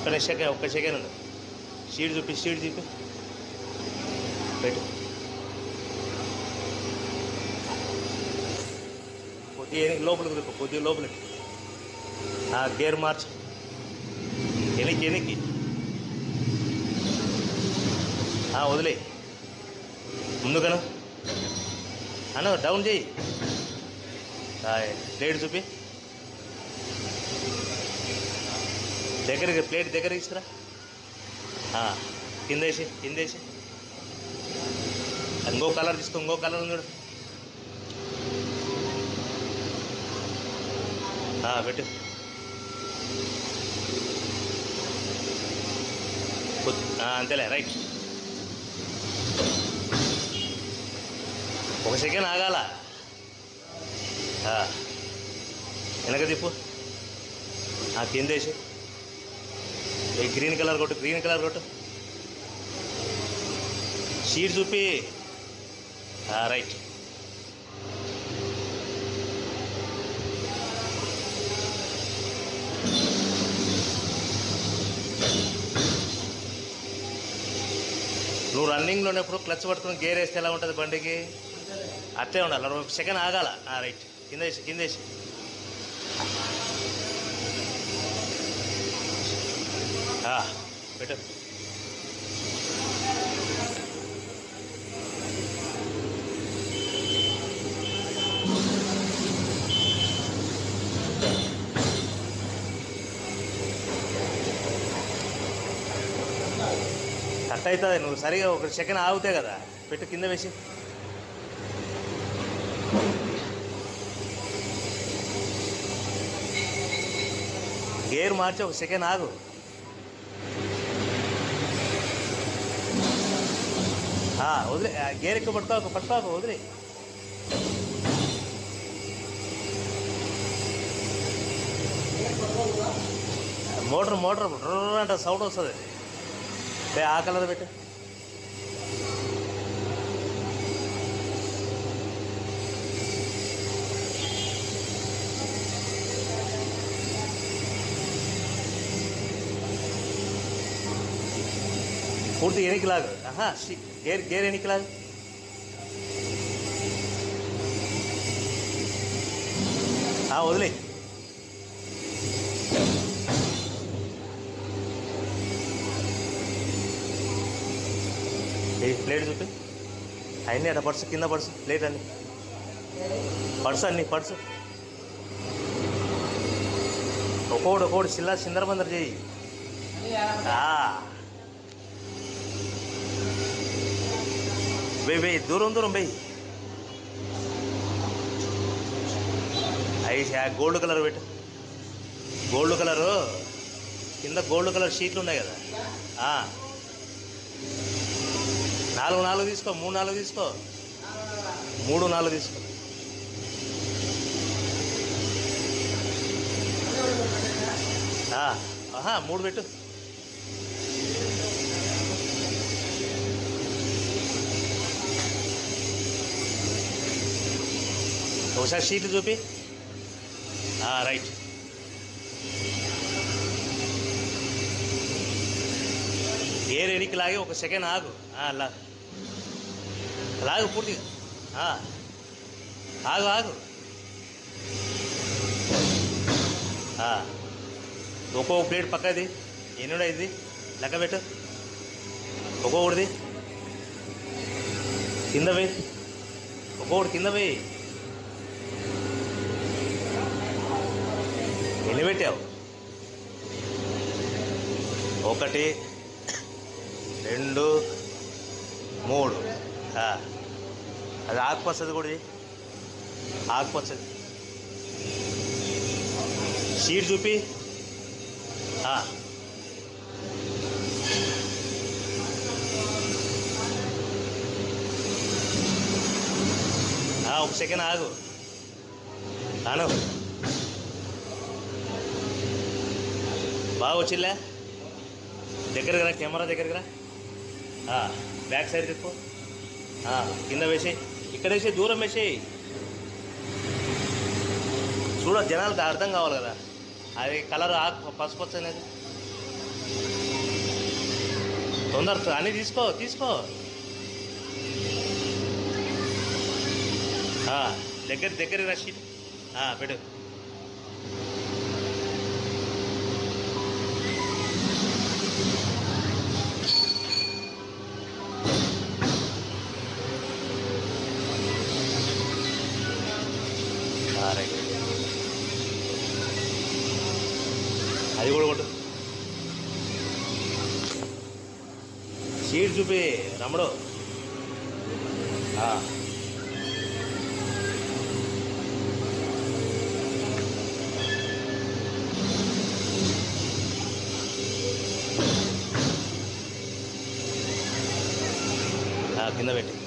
ఒక్క సెకండ్ ఒక్క సెకండ్ ఉండు షీట్ చూపి షీట్ చూపి పెట్టు కొద్దిగా ఎనికి లోపలికి దిక్కు కొద్దిగా లోపలికి ఆ, గేర్ మార్చు ఎనికి ఎనికి ఆ, వదిలే ముందుకను అను డౌన్ చేయి ప్లేట్ చూపి దగ్గరికి ప్లేట్ దగ్గరికి తీసుకురా ఆ, కింద వేసి కింద వేసి ఇంకో కలర్ తీసుకో ఇంకో కలర్ ఉంది చూడు ఆ, పెట్టు కొద్ది- ఆ, అంతేలే రైట్ ఒక సెకండ్ ఆగాల ఆ, వెనక తిప్పు ఆ, కింద వేసి ఈ గ్రీన్ కలర్ కొట్టు గ్రీన్ కలర్ కొట్టు షీట్ చూపి ఆ, రైట్ నువ్వు రన్నింగ్లో ఉన్నప్పుడు క్లచ్ పట్టుకుని గేర్ వేస్తే ఎలా ఉంటుంది బండికి అట్లే ఉండాలి ఒక సెకండ్ ఆగాల ఆ, రైట్ కింద వేసి కింద వేసి ఆ, పెట్టు కట్ అవుతుంది నువ్వు సరిగా ఒక సెకండ్ ఆగితే కదా పెట్టు కింద వేసి గేర్ మార్చి ఒక సెకండ్ ఆగు ఆ, వదిలే ఆ, గేర్ ఎక్కువ పట్టుకోకు పట్టుకోకు వదిలే మోటార్ మోటార్ రుర్ర్ అంటే సౌండ్ వస్తుంది బే ఆ కలర్ పెట్టు పూర్తి ఎనికి లాగు ఆహా షి- గేర్ గేర్ ఎనికి లాగు ఆ, వదిలే ఏ ప్లేట్ చూపి అన్నీ అట్లా పడుసు కింద పడుసు ప్లేట్ అన్ని పడుసు అన్ని పడుసు ఒక్కోడు ఒక్కోడు చిల్ల చిందరబందర చేయి ఆ. వెయ్యి వెయ్యి దూరం దూరం వెయ్యి అవి గోల్డ్ కలర్ పెట్టు గోల్డ్ కలరు కింద గోల్డ్ కలర్ షీట్లు ఉన్నాయి కదా ఆ. నాలుగు నాలుగు తీసుకో మూడు నాలుగు తీసుకో మూడు నాలుగు తీసుకో ఆ, ఆహా మూడు పెట్టు ఒకసారి షీట్లు చూపి ఆ, రైట్ గేర్ ఎనికి లాగి ఒక సెకండ్ ఆగు ఆ, లా లాగు పూర్తిగా ఆ. ఆగు ఆగు ఆ. ఒక్కో ప్లేట్ పక్కది ఎన్నుడా ఇది లెక్క పెట్టు ఒక్కొక్కటిది కింద వేయి ఒక్కొక్కటి కింద వేయి ఎన్ని పెట్టావు ఒకటి రెండు మూడు ఆ. అది ఆకుపచ్చది కూడా ఇది. ఆకుపచ్చది షీట్ చూపి ఆ. ఆ, ఒక సెకండ్ ఆగు అను బాగా వచ్చిందా దగ్గరకు రా కెమెరా దగ్గరకు రా ఆ, బ్యాక్ సైడ్ తిప్పు ఆ, కింద వేసేయి ఇక్కడ వేసి దూరం వేసేయి చూడ జనాలకు అర్థం కావాలి కదా అది కలర్ ఆకు పసుపు అనేది తొందర అన్నీ తీసుకో తీసుకో ఆ, దగ్గర దగ్గర రషీద్ ఆ, పెట్టు ఆ, రైట్ అది కూడా కొట్టు సీట్ చూపి రమడు ఆ. ఆ, కింద పెట్టి